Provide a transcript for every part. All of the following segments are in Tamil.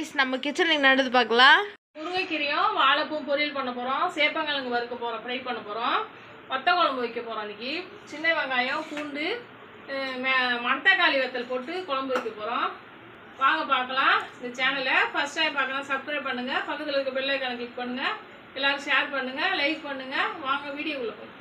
கைஸ் நம்ம கிச்சனில் நடந்து பார்க்கலாம் முருங்கைக்கீரையும் வாழைப்பூவும் பொரியல் பண்ண போகிறோம் சேப்பங்கிழங்கு வறுக்க போகிறோம் ஃப்ரை பண்ண போகிறோம் வத்த குழம்பு வைக்க போகிறோம் இன்னைக்கு சின்ன வெங்காயம் பூண்டு அஹ் மெ- மணத்தக்காளி வத்தல் போட்டு குழம்பு வைக்க போகிறோம் வாங்க பார்க்கலாம் இந்த சேனலை ஃபர்ஸ்ட் டைம் பார்க்கலாம் சப்ஸ்கிரைப் பண்ணுங்கள் பக்கத்தில் இருக்க பெல் ஐக்கானை கிளிக் பண்ணுங்கள் எல்லாரும் ஷேர் பண்ணுங்கள் லைக் பண்ணுங்கள் வாங்க வீடியோக்குள்ளே போய்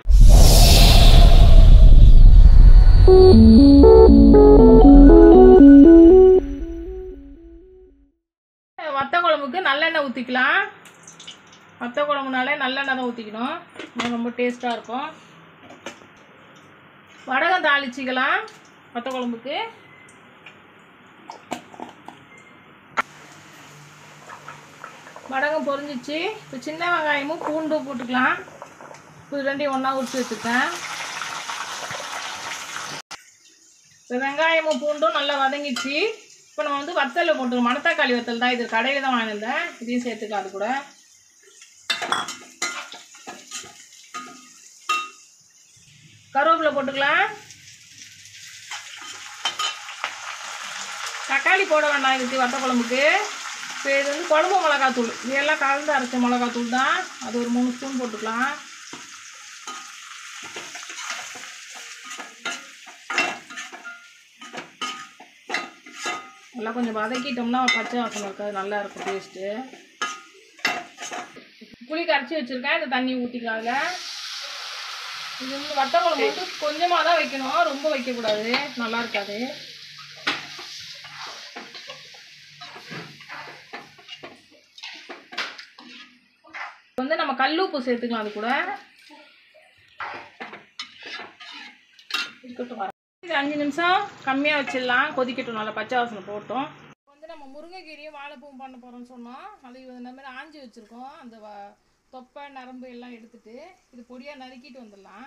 வத்த குழம்புக்கு நல்லெண்ணெய் ஊற்றிக்கலாம் வத்த குழம்புனாலே நல்லெண்ணெய் தான் ஊற்றிக்கணும் அது ரொம்ப டேஸ்ட்டாக இருக்கும் வடகம் தாளிச்சிக்கலாம் வத்த குழம்புக்கு வடகம் பொரிஞ்சிச்சு இப்போ சின்ன வெங்காயமும் பூண்டும் போட்டுக்கலாம் இது ரெண்டையும் ஒன்றா உரிச்சு வச்சுருக்கேன் இப்போ வெங்காயமும் பூண்டும் நல்லா வதங்கிடுச்சு இப்போ நம்ம வந்து வத்தலில் போட்டுருக்கோம் மணத்தக்காளி வத்தல் தான் இது கடையில் தான் வாங்கியிருந்தேன் இதையும் சேர்த்துக்கலாம் அது கூட கருவேப்பிலை போட்டுக்கலாம் தக்காளி போட வேண்டாம் இதுக்கு வத்த குழம்புக்கு இப்போ இது வந்து குழம்பு மிளகாத்தூள் இது எல்லாம் கலந்து அரைச்ச மிளகாத்தூள் தான் அது ஒரு மூணு ஸ்பூன் போட்டுக்கலாம் நல்லா கொஞ்சம் வதக்கிட்டோம்னா பச்சை வாசனை இருக்காது நல்லா இருக்கும் டேஸ்ட்டு புளி கரைச்சி வச்சுருக்கேன் இந்த தண்ணி ஊற்றிக்கலாம் அதில் இது வந்து வத்த குழம்பு வந்து கொஞ்சமாக தான் வைக்கணும் ரொம்ப வைக்கக்கூடாது நல்லா இருக்காது இப்ப வந்து நம்ம கல் உப்பு சேர்த்துக்கலாம் அது கூட இருக்கட்டும் வரேன். இது அஞ்சு நிமிஷம் கம்மியாக வச்சிடலாம் கொதிக்கட்டும் நல்லா பச்சை வாசனை போட்டோம் இப்போ வந்து நம்ம முருங்கைக்கீரையும் வாழைப்பூவும் பண்ண போகிறோம்னு சொன்னோம் அது இந்த மாதிரி ஆஞ்சி வச்சுருக்கோம் அந்த வ- தொப்பை நரம்பு எல்லாம் எடுத்துட்டு இது பொடியாக நறுக்கிட்டு வந்துடலாம்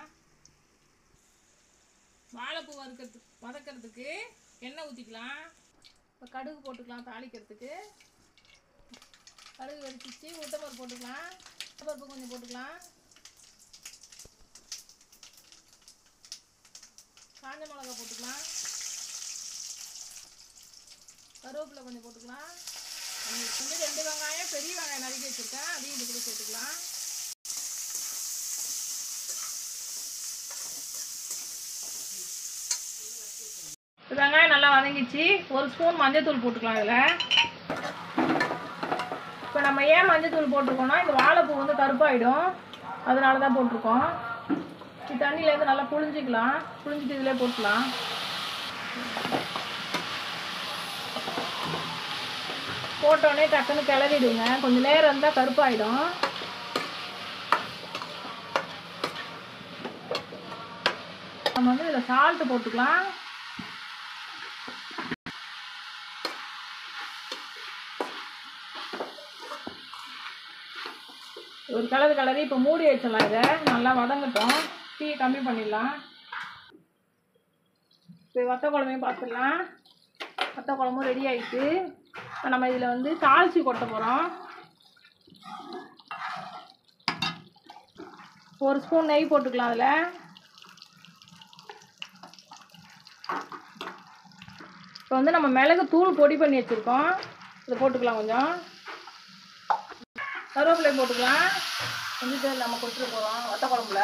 வாழைப்பூ வறுக்கிறதுக்கு வதக்கிறதுக்கு எண்ணெய் ஊற்றிக்கலாம் இப்போ கடுகு போட்டுக்கலாம் தாளிக்கிறதுக்கு கடுகு வெடிச்சிச்சு உளுத்தப்பருப்பு போட்டுக்கலாம் உளுத்தப்பருப்பு கொஞ்சம் போட்டுக்கலாம் காஞ்ச மிளகா போட்டுக்கலாம் கருவேப்பிலை கொஞ்சம் போட்டுக்கலாம் உங்களுக்கு வந்து ரெண்டு வெங்காயம் பெரிய வெங்காயம் நறுக்கி வச்சுருக்கேன் அதையும் இது கூட சேர்த்துக்கலாம் இப்ப வெங்காயம் நல்லா வதங்கிச்சு ஒரு ஸ்பூன் மஞ்சத்தூள் போட்டுக்கலாம் இதில் இப்போ நம்ம ஏன் மஞ்சத்தூள் போட்டிருக்கோம்னா இந்த வாழைப்பூ வந்து கருப்பாயிடும் அதனால தான் போட்டிருக்கோம் இது தண்ணியிலேருந்து நல்லா புழிஞ்சிக்கலாம் புழிஞ்சிட்டு இதிலே போட்டுக்கலாம் போட்டோடனே டக்குன்னு கிளறிடுங்க கொஞ்சம் நேரம் இருந்தால் கருப்பாயிடும் நம்ம வந்து இதில் சால்ட்டு போட்டுக்கலாம் ஒரு கலர் கலரி இப்போ மூடி வச்சிடலாம் இதை நல்லா வதங்கட்டும் டீ கம்மி பண்ணிடலாம் இப்போ வத்த குழம்பையும் பார்த்துடலாம் வத்த குழம்பும் ரெடி ஆயிடுச்சு இப்போ நம்ம இதில் வந்து தாளிச்சு கொட்ட போகிறோம் ஒரு ஸ்பூன் நெய் போட்டுக்கலாம் அதில் இப்போ வந்து நம்ம மிளகு தூள் பொடி பண்ணி வச்சுருக்கோம் இதை போட்டுக்கலாம் கொஞ்சம் கருவேப்பிலை போட்டுக்கலாம் கொஞ்சம் நம்ம கொட்டுற போகிறோம் வத்த குழம்புல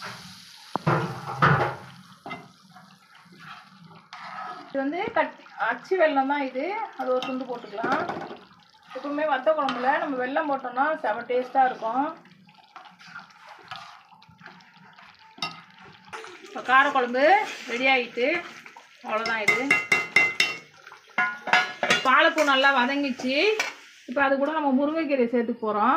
இது வந்து கட் அச்சு வெல்லம் தான் இது அது ஒரு துண்டு போட்டுக்கலாம் எப்பவுமே வத்த குழம்புல நம்ம வெல்லம் போட்டோம்னா செம டேஸ்ட்டாக இருக்கும் இப்போ காரக்குழம்பு ரெடி ஆகிட்டு அவ்வளோதான் இது வாழைப்பூ நல்லா வதங்கிச்சு இப்போ அது கூட நம்ம முருங்கைக்கீரை சேர்த்து போகிறோம்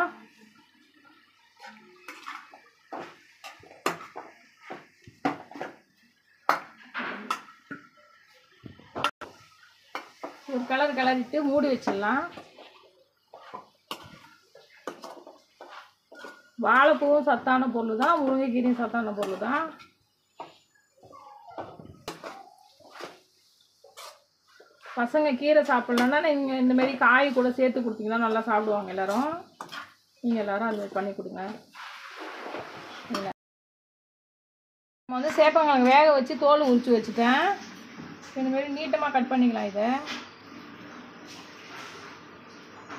ஒரு கலர் கிளறிட்டு மூடி வச்சிடலாம் வாழைப்பூவும் சத்தான பொருள் தான் முருங்கைக்கீரையும் சத்தான பொருள் தான் பசங்க கீரை சாப்பிட்லன்னா நீங்கள் இந்த மாதிரி காய் கூட சேர்த்து கொடுத்தீங்கன்னா நல்லா சாப்பிடுவாங்க எல்லாரும் நீங்கள் எல்லாரும் அது மாதிரி பண்ணி கொடுங்க இல்லை நம்ம வந்து சேப்பங்கிழங்கு வேக வச்சு தோல் உரிச்சு வச்சுட்டேன் இந்த மாதிரி நீட்டமாக கட் பண்ணிக்கலாம் இதை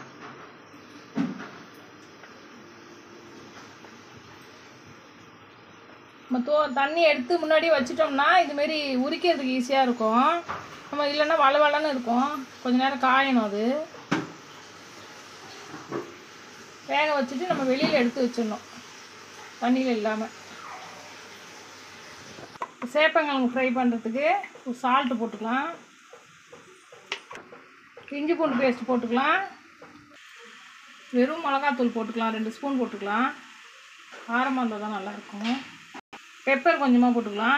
நம்ம தோ தண்ணி எடுத்து முன்னாடியே வச்சிட்டோம்னா இதுமாரி உரிக்கிறதுக்கு ஈஸியாக இருக்கும் நம்ம இல்லைன்னா வள வளன்னு இருக்கும் கொஞ்ச நேரம் காயணும் அது வேக வச்சுட்டு நம்ம வெளியில் எடுத்து வச்சிடணும் தண்ணியில் இல்லாமல் சேப்பங்கிழங்கு ஃப்ரை பண்ணுறதுக்கு ஒரு சால்ட்டு போட்டுக்கலாம் இஞ்சி பூண்டு பேஸ்ட் போட்டுக்கலாம் வெறும் மிளகாத்தூள் போட்டுக்கலாம் ரெண்டு ஸ்பூன் போட்டுக்கலாம் காரமாக இருந்தால் தான் நல்லாயிருக்கும் பெப்பர் கொஞ்சமாக போட்டுக்கலாம்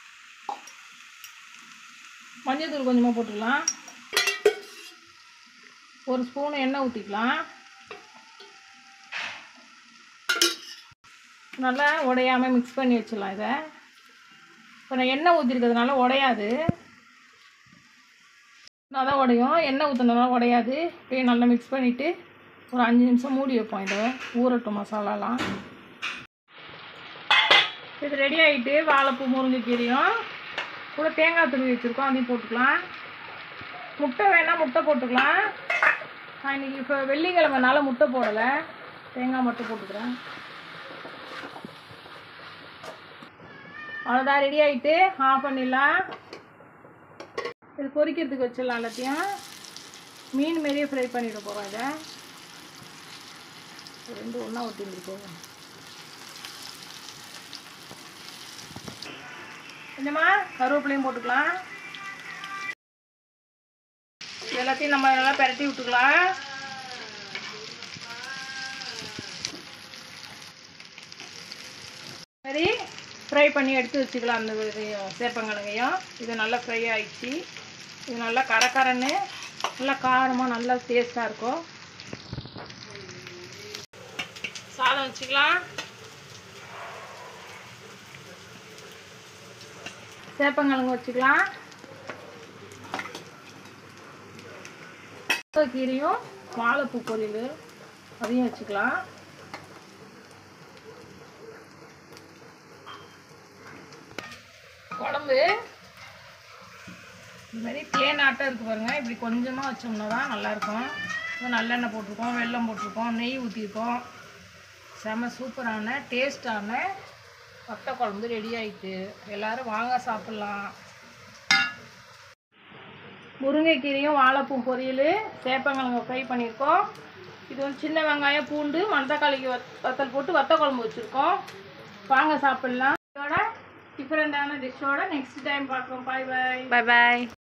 மஞ்சள்தூள் கொஞ்சமாக போட்டுக்கலாம் ஒரு ஸ்பூன் எண்ணெய் ஊற்றிக்கலாம் நல்லா உடையாமல் மிக்ஸ் பண்ணி வச்சிடலாம் இதை இப்போ நான் எண்ணெய் ஊற்றிருக்கிறதுனால உடையாது நல்லா உடையும் எண்ணெய் ஊற்றினதுனால உடையாது இப்படியே நல்லா மிக்ஸ் பண்ணிவிட்டு ஒரு அஞ்சு நிமிஷம் மூடி வைப்போம் இதை ஊறட்டும் மசாலாலாம் இது ரெடி ஆகிட்டு வாழைப்பூ முருங்கைக்கீரையும் கூட தேங்காய் துருவி வச்சுருக்கோம் அதையும் போட்டுக்கலாம் முட்டை வேணால் முட்டை போட்டுக்கலாம் நான் இன்றைக்கி இப்போ வெள்ளிக்கிழமைனால முட்டை போடலை தேங்காய் மட்டும் போட்டுக்கிறேன் அவ்வளோதான் ரெடி ஆகிட்டு ஆஃப் பண்ணிடலாம் இது பொரிக்கிறதுக்கு வச்சிடலாம் எல்லாத்தையும் மீன் மாரியே ஃப்ரை பண்ணிட போகிறோம் இதை ரெண்டு ஒன்றா ஊற்றிட்டு போகும் கொஞ்சமா கருவேப்பிலையும் போட்டுக்கலாம் இது எல்லாத்தையும் நம்ம நல்லா பெரட்டி விட்டுக்கலாம் சரி ஃப்ரை பண்ணி எடுத்து வச்சுக்கலாம் அந்த இதையும் சேப்பங்கிழங்கையும் இது நல்லா ஃப்ரை ஆயிடுச்சு இது நல்லா கரக்கரன்னு நல்லா காரமாக நல்லா டேஸ்ட்டாக இருக்கும் சாதம் வச்சுக்கலாம் சேப்பங்கிழங்கு வச்சுக்கலாம் கீரையும் வாழைப்பூ பொரியல் அதையும் வச்சுக்கலாம் குழம்பு இந்த மாதிரி தேன் ஆட்டம் இருக்குது பாருங்கள் இப்படி கொஞ்சமாக வச்சோம்னா தான் நல்லாயிருக்கும் இது நல்லெண்ணெய் போட்டிருக்கோம் வெல்லம் போட்டிருக்கோம் நெய் ஊற்றிருக்கோம் செம சூப்பரான டேஸ்டான வத்த குழம்பு ரெடி ஆயிட்டு எல்லாரும் வாங்க சாப்பிட்லாம் முருங்கைக்கீரையும் வாழைப்பூ பொரியல் சேப்பங்கிழங்கு ஃப்ரை பண்ணியிருக்கோம் இது வந்து சின்ன வெங்காயம் பூண்டு மணத்தக்காளிக்கு வத் வத்தல் போட்டு வத்த குழம்பு வச்சுருக்கோம் வாங்க சாப்பிட்லாம் இதோட டிஃப்ரெண்ட்டான டிஷ்ஷோட நெக்ஸ்ட் டைம் பார்க்குறோம் பாய் பாய் பாய் பாய்